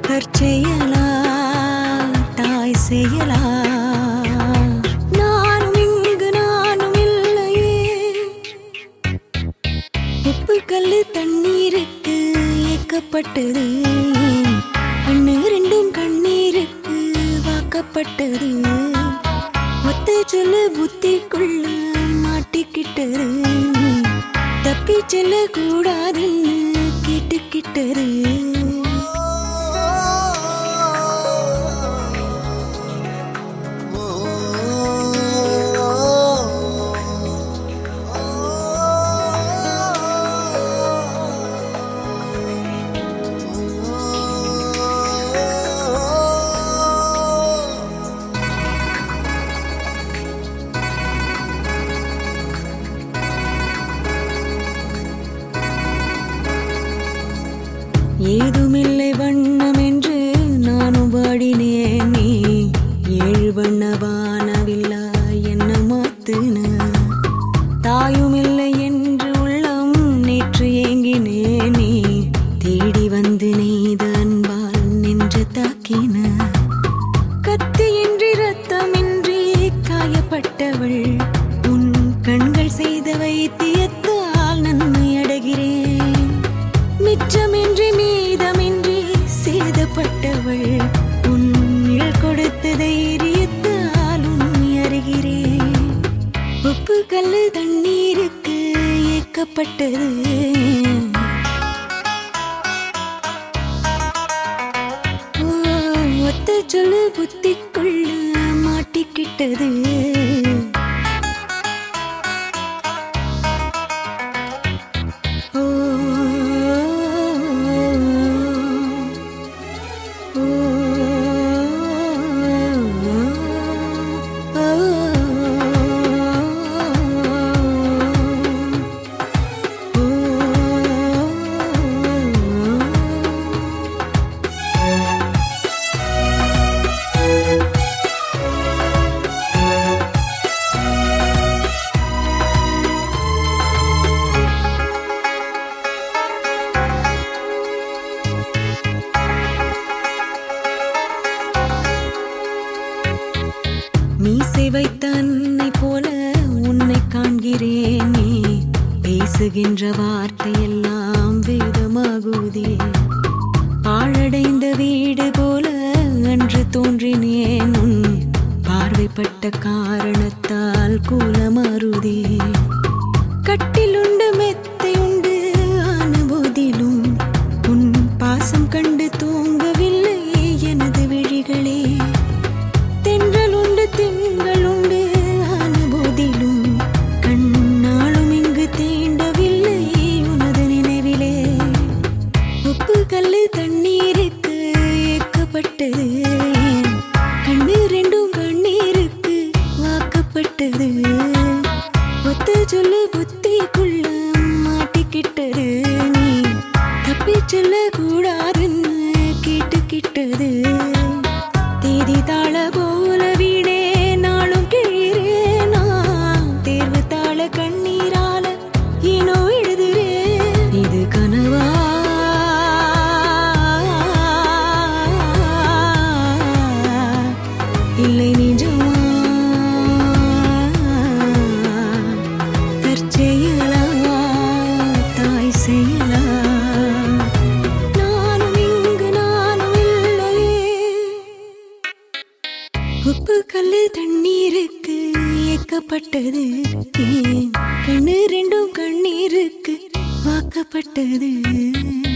தற்செயலா தாய் செயலா நானும் இங்கு நானும் இல்லையே உப்பு கல்லு தண்ணீருக்கு ஏக்கப்பட்டது கண்ணு ரெண்டும் கண்ணீருக்கு வாக்கப்பட்டது ஒத்த சொல்லு புத்திக்குள்ள மாட்டிக்கிட்டது தப்பி செல்ல கூடாதுன்னு கேட்டுக்கிட்டது ஏதுமில்லை வண்ணம் என்று நானும் வாடினேன் நீ ஏழு வண்ண வானவில்லா என்ன மாத்துன தாயும் இல்லை என்று உள்ளம் நேற்று ஏங்கினே நீ தேடி வந்து நெய்த அன்பால் நின்று தாக்கின கத்தியின்றி ரத்தமின்றி காயப்பட்டவள் உன் கண்கள் செய்த வைத்தியத்தால் நன்மை அடைகிறேன் மிச்சமின்றி மீதமின்றி சேதப்பட்டவள் உன் நிழல் கொடுத்த தைரியத்தால் உண்மை அறிகிறேன் உப்பு கல்லு தண்ணீருக்கு ஏக்கப்பட்டது ஓ, ஒத்த சொல்லு புத்திக்குள்ள மாட்டிக்கிட்டது ஓ, ஓ, மீசை வைத்த அன்னை போல உன்னை காண்கிறேனே பேசுகின்ற வார்த்தையெல்லாம் வேதமாகுதே பாழடைந்த வீடு போல அன்று தோன்றினேன் உன் பார்வைப்பட்ட காரணத்தால் கூலமாறுதே கட்டிலுண்டு மெத்தை உண்டு ஆன போதிலும் உன் பாசம் கண்டு தூங்கவில்லை எனது விழிகளே தென்றல் உண்டு திங்கள் உண்டு ஆன போதிலும் கண்ணாலும் இங்கு தீண்டவில்லை உனது நினைவிலே உப்பு கல்லு தண்ணீருக்கு ஏக்கப்பட்டது கண்ணு ரெண்டும் கண்ணீருக்கு வாக்கப்பட்டது ஒத்த சொல்லு புத்திக்குள்ள மாட்டிக்கிட்டது நீ தப்பி செல்ல கூடாதுன்னு கேட்டுக்கிட்டது தேதி தாள போல வீடே நாளும் கிழீரேனா தேர்வு தாள கண்ணீரால ஏனோ எழுதுறேன் இது கனவா இல்லை நிஜமா தற்செயலா தாய் செயலா நானும் இங்கு நானும் இல்லையே உப்பு கல்லு தண்ணீருக்கு ஏக்கப்பட்டது ஏன் கண்ணு ரெண்டும் கண்ணீருக்கு வாக்கப்பட்டது